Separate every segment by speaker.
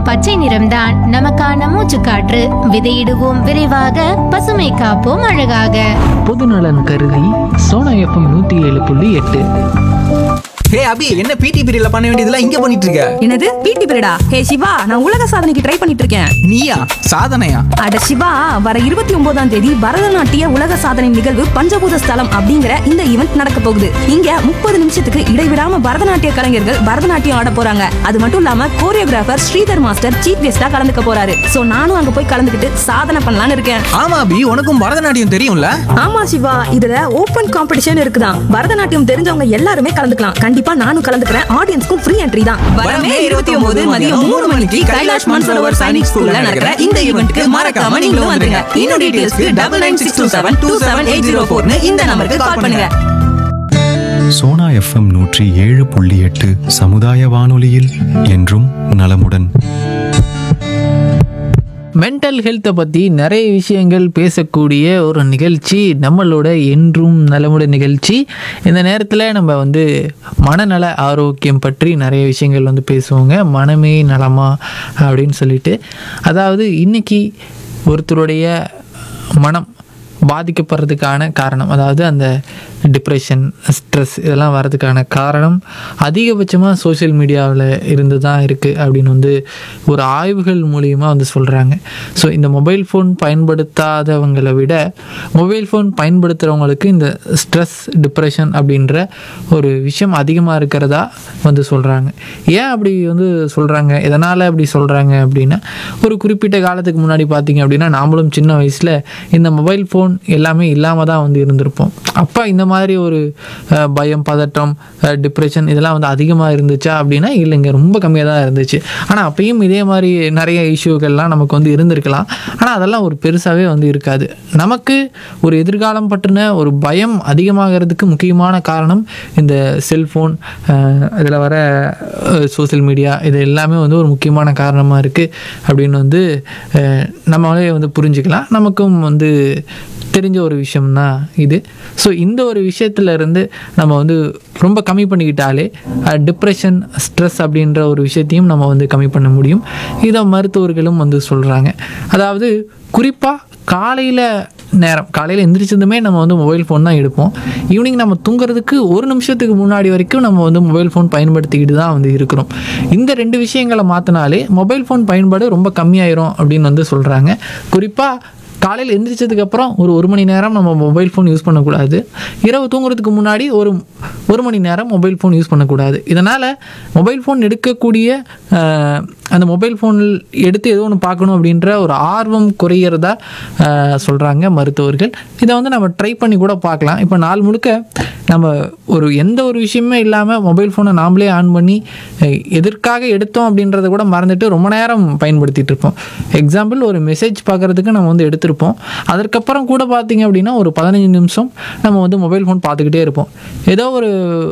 Speaker 1: பச்சை நிறம்தான் நமக்கான மூச்சுக்காற்று விதையிடுவோம் விரைவாக பசுமை காப்போம் அழகாக
Speaker 2: பொதுநலன் கருதி சோனா எஃப்எம் நூற்றி ஏழு புள்ளி எட்டு
Speaker 3: ஹே அபி என்ன பிடி பீரியட்ல பண்ண வேண்டியதெல்லாம் இங்க பண்ணிட்டு இருக்க
Speaker 4: என்னது பிடி பீரியடா ஹே சிவா நான் உலக சாதனைக்கு ட்ரை பண்ணிட்டு இருக்கேன்
Speaker 3: நீயா சாதனையா
Speaker 4: அட சிவா வர இருபத்தி ஒன்பதாம் தேதி பரதநாட்டிய உலக சாதனை நிகழ்வு பஞ்சபூத ஸ்தலம் அப்படிங்கிற இந்த ஈவெண்ட் நடக்க போகுது இங்க முப்பது நிமிஷத்துக்கு இடைவிடாம பரதநாட்டிய கலைஞர்கள் பரதநாட்டியம் ஆட போறாங்க அது மட்டும் இல்லாம கோரியோகிராஃபர் ஸ்ரீதர் மாஸ்டர் சீஃப் கெஸ்டா கலந்துக்க போறாரு சோ நானும் அங்க போய் கலந்துக்கிட்டு சாதனை பண்ணலாம்னு இருக்கேன்
Speaker 3: ஆமா அபி உனக்கும் பரதநாட்டியம் தெரியும்ல
Speaker 4: ஆமா சிவா இதுல ஓபன் காம்படிஷன் இருக்குதான் பரதநாட்டியம் தெரிஞ்சவங்க எல்லாருமே கலந்துக்கலாம் கண்டிப்பா நானும் கலந்துக்கிறேன் ஆடியன்ஸ்க்கும் ஃப்ரீ என்ட்ரி தான் வரமே இருபத்தி ஒன்பது மதியம் மூணு மணிக்கு கைலாஷ் மான்சரோவர் சைனிக் ஸ்கூல்ல நடக்கிற இந்த ஈவெண்ட்க்கு மறக்காம நீங்களும் வந்துருங்க இன்னும் டீடைல்ஸ்க்கு double nine six two seven two seven eight zero ஃபோர்னு இந்த நம்பருக்கு கால் பண்ணுங்க
Speaker 5: சோனா எஃப்எம் நூற்றி ஏழு புள்ளி எட்டு சமுதாய வானொலியில் என்றும் நலமுடன்
Speaker 2: மென்டல் ஹெல்த்தை பற்றி நிறைய விஷயங்கள் பேசக்கூடிய ஒரு நிகழ்ச்சி நம்மளோட என்றும் நலமுடன் நிகழ்ச்சி இந்த நேரத்தில் நம்ம வந்து மனநல ஆரோக்கியம் பற்றி நிறைய விஷயங்கள் வந்து பேசுவோங்க மனமே நலமா அப்படின்னு சொல்லிட்டு அதாவது இன்னைக்கு ஒருத்தருடைய மனம் பாதிக்கப்படுறதுக்கான காரணம் அதாவது அந்த டிப்ரெஷன் ஸ்ட்ரெஸ் இதெல்லாம் வர்றதுக்கான காரணம் அதிகபட்சமாக சோஷியல் மீடியாவில் இருந்து தான் இருக்குது அப்படின்னு வந்து ஒரு ஆய்வுகள் மூலியமாக வந்து சொல்கிறாங்க ஸோ இந்த மொபைல் ஃபோன் பயன்படுத்தாதவங்களை விட மொபைல் ஃபோன் பயன்படுத்துகிறவங்களுக்கு இந்த ஸ்ட்ரெஸ் டிப்ரெஷன் அப்படின்ற ஒரு விஷயம் அதிகமாக இருக்கிறதா வந்து சொல்கிறாங்க ஏன் அப்படி வந்து சொல்கிறாங்க எதனால் அப்படி சொல்கிறாங்க அப்படின்னா ஒரு குறிப்பிட்ட காலத்துக்கு முன்னாடி பார்த்தீங்க அப்படின்னா நாமளும் சின்ன வயசில் இந்த மொபைல் ஃபோன் எல்லாமே இல்லாமல் தான் வந்து இருந்திருப்போம் அப்போ இந்த மாதிரி ஒரு அஹ், பயம் பதட்டம் டிப்ரெஷன் இதெல்லாம் வந்து அதிகமாக இருந்துச்சா அப்படின்னா இல்லைங்க ரொம்ப கம்மியாக தான் இருந்துச்சு ஆனால் அப்பயும் இதே மாதிரி நிறைய இஷ்யூக்கள்லாம் நமக்கு வந்து இருந்திருக்கலாம் ஆனால் அதெல்லாம் ஒரு பெருசாகவே வந்து இருக்காது நமக்கு ஒரு எதிர்காலம் பற்றின ஒரு பயம் அதிகமாகிறதுக்கு முக்கியமான காரணம் இந்த செல்ஃபோன் இதில் வர சோஷியல் மீடியா இது எல்லாமே வந்து ஒரு முக்கியமான காரணமாக இருக்குது அப்படின்னு வந்து அஹ், நம்மளே வந்து புரிஞ்சுக்கலாம் நமக்கும் வந்து தெரிஞ்ச ஒரு விஷயம்தான் இது ஸோ இந்த ஒரு விஷயத்துல இருந்து நம்ம வந்து ரொம்ப கம்மி பண்ணிக்கிட்டாலே டிப்ரெஷன் ஸ்ட்ரெஸ் அப்படின்ற ஒரு விஷயத்தையும் நம்ம வந்து கம்மி பண்ண முடியும் இதை மருத்துவர்களும் வந்து சொல்கிறாங்க அதாவது குறிப்பாக காலையில் நேரம் காலையில் எந்திரிச்சதுமே நம்ம வந்து மொபைல் ஃபோன் தான் எடுப்போம் ஈவினிங் நம்ம தூங்குறதுக்கு ஒரு நிமிஷத்துக்கு முன்னாடி வரைக்கும் நம்ம வந்து மொபைல் ஃபோன் பயன்படுத்திக்கிட்டு தான் வந்து இருக்கிறோம் இந்த ரெண்டு விஷயங்களை மாற்றினாலே மொபைல் ஃபோன் பயன்பாடு ரொம்ப கம்மியாயிரும் அப்படின்னு வந்து சொல்கிறாங்க குறிப்பாக காலையில் எந்திரிச்சதுக்கப்புறம் ஒரு ஒரு மணி நேரம் நம்ம மொபைல் ஃபோன் யூஸ் பண்ணக்கூடாது இரவு தூங்குறதுக்கு முன்னாடி ஒரு ஒரு மணி நேரம் மொபைல் ஃபோன் யூஸ் பண்ணக்கூடாது இதனால் மொபைல் ஃபோன் எடுக்கக்கூடிய ஆஹ், அந்த மொபைல் ஃபோனில் எடுத்து ஏதோ ஒன்று பார்க்கணும் அப்படின்ற ஒரு ஆர்வம் குறையிறதா சொல்கிறாங்க மருத்துவர்கள் இதை வந்து நம்ம ட்ரை பண்ணி கூட பார்க்கலாம் இப்போ நாள் முழுக்க நம்ம ஒரு எந்த ஒரு விஷயமே இல்லாமல் மொபைல் ஃபோனை நாமளே ஆன் பண்ணி அஹ், எதற்காக எடுத்தோம் அப்படின்றத கூட மறந்துட்டு ரொம்ப நேரம் பயன்படுத்திட்டு இருப்போம் எக்ஸாம்பிள் ஒரு மெசேஜ் பார்க்குறதுக்கு நம்ம வந்து எடுத்திருப்போம் அதற்கப்புறம் கூட பார்த்தீங்க அப்படின்னா ஒரு பதினஞ்சு நிமிஷம் நம்ம வந்து மொபைல் ஃபோன் பார்த்துக்கிட்டே இருப்போம் ஏதோ ஒரு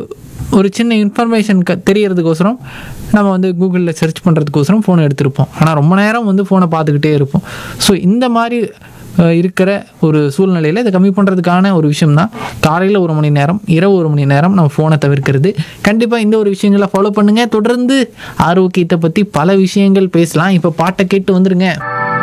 Speaker 2: ஒரு சின்ன இன்ஃபர்மேஷன் க தெரியறதுக்கோசரம் நம்ம வந்து கூகுளில் சர்ச் பண்ணுறதுக்கோசரம் ஃபோனை எடுத்திருப்போம் ஆனால் ரொம்ப நேரம் வந்து ஃபோனை பார்த்துக்கிட்டே இருப்போம் ஸோ இந்த மாதிரி அஹ், இருக்கிற ஒரு சூழ்நிலையில் இதை கம்மி பண்ணுறதுக்கான ஒரு விஷயம் தான் காலையில் ஒரு மணி நேரம் இரவு ஒரு மணி நேரம் நம்ம ஃபோனை தவிர்க்கிறது கண்டிப்பாக இந்த ஒரு விஷயங்களை ஃபாலோ பண்ணுங்கள் தொடர்ந்து ஆரோக்கியத்தை பற்றி பல விஷயங்கள் பேசலாம் இப்போ பாட்டை கேட்டு வந்துருங்க